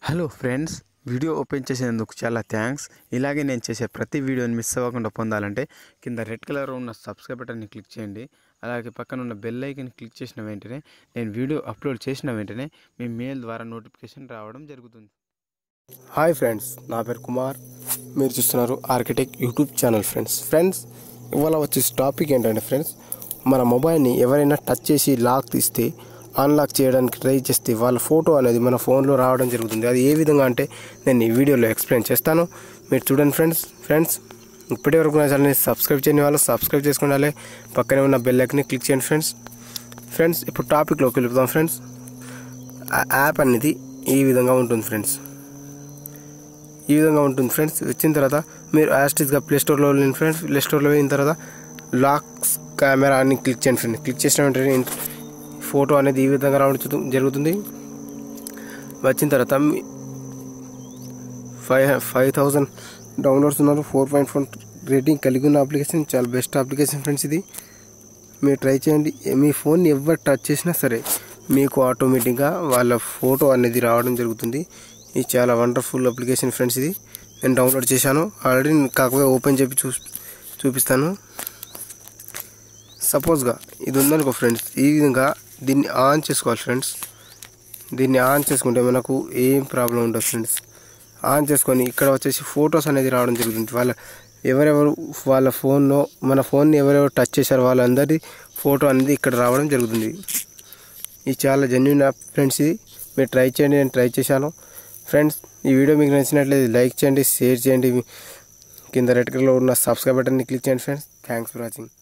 hello friends video open చేసేందుకు చాలా thanks ఇలాగే నేను చేసే ప్రతి వీడియోని మిస్ అవ్వకుండా పొందాలంటే కింద రెడ్ కలర్ ఉన్న సబ్స్క్రైబ్ బటన్ని క్లిక్ చేయండి అలాగే పక్కన ఉన్న బెల్ ఐకన్ క్లిక్ చేసిన వెంటనే నేను వీడియో అప్లోడ్ చేసిన వెంటనే మీ మెయిల్ ద్వారా నోటిఫికేషన్ రావడం జరుగుతుంది హాయ్ ఫ్రెండ్స్ నా పేరు కుమార్ మీరు చూస్తున్నారు architect YouTube channel friends friends ఇవాళ వచ్చేసి టాపిక్ ఏంటంటే ఫ్రెండ్స్ మన మొబైల్ని ఎవరైనా టచ్ చేసి లాక్ తీస్తే అన్లాక్ చేయడానికి ట్రై చేస్తే వాళ్ళ ఫోటో అనేది మన ఫోన్లో రావడం జరుగుతుంది అది ఏ విధంగా అంటే నేను ఈ వీడియోలో ఎక్స్ప్లెయిన్ చేస్తాను మీరు చూడండి ఫ్రెండ్స్ ఫ్రెండ్స్ ఇప్పటి వరకు నా ఛానల్ని సబ్స్క్రైబ్ చేయని వాళ్ళు సబ్స్క్రైబ్ చేసుకోండి పక్కనే ఉన్న బెల్ ఐకన్ని క్లిక్ చేయండి ఫ్రెండ్స్ ఫ్రెండ్స్ ఇప్పుడు టాపిక్లోకి వెళ్తాం ఫ్రెండ్స్ ఆ యాప్ అనేది ఈ విధంగా ఉంటుంది ఫ్రెండ్స్ ఈ విధంగా ఉంటుంది ఫ్రెండ్స్ వచ్చిన తర్వాత మీరు యాస్టిస్గా ప్లే స్టోర్లో వెళ్ళిన ఫ్రెండ్స్ ప్లే స్టోర్లో వెళ్ళిన తర్వాత లాక్స్ కెమెరా అని క్లిక్ చేయండి ఫ్రెండ్స్ క్లిక్ చేసిన వెంటనే ఫోటో అనేది ఈ విధంగా రావడం జరుగు- జరుగుతుంది వచ్చిన తర్వాత మీ- ఫైవ్ ఫైవ్ థౌజండ్ డౌన్లోడ్స్ ఉన్నారు ఫోర్ పాయింట్ ఫోర్ రేటింగ్ కలిగి ఉన్న అప్లికేషన్ చాలా బెస్ట్ అప్లికేషన్ ఫ్రెండ్స్ ఇది మీరు ట్రై చేయండి మీ ఫోన్ని ఎవరు టచ్ చేసినా సరే మీకు ఆటోమేటిక్గా వాళ్ళ ఫోటో అనేది రావడం జరుగుతుంది ఇది చాలా వండర్ఫుల్ అప్లికేషన్ ఫ్రెండ్స్ ఇది నేను డౌన్లోడ్ చేశాను ఆల్రెడీ నేను కాకపోతే ఓపెన్ చేసి చూ చూపిస్తాను సపోజ్గా ఇది ఉందనుకో ఫ్రెండ్స్ ఈ విధంగా దీన్ని ఆన్ చేసుకోవాలి ఫ్రెండ్స్ దీన్ని ఆన్ చేసుకుంటే మనకు ఏం ప్రాబ్లం ఉండదు ఫ్రెండ్స్ ఆన్ చేసుకొని ఇక్కడ వచ్చేసి ఫొటోస్ అనేది రావడం జరుగుతుంది వాళ్ళ ఎవరెవరు వాళ్ళ ఫోన్లో మన ఫోన్ని ఎవరెవరు టచ్ చేశారో వాళ్ళందరి ఫోటో అనేది ఇక్కడ రావడం జరుగుతుంది ఇది చాలా జెన్యున్ యాప్ ఫ్రెండ్స్ ఇది మీరు ట్రై చేయండి నేను ట్రై చేశాను ఫ్రెండ్స్ ఈ వీడియో మీకు నచ్చినట్లయితే లైక్ చేయండి షేర్ చేయండి కింద రెడ్ కలర్లో ఉన్న సబ్స్క్రైబ్ బటన్ని క్లిక్ చేయండి ఫ్రెండ్స్ థ్యాంక్స్ ఫర్ వాచింగ్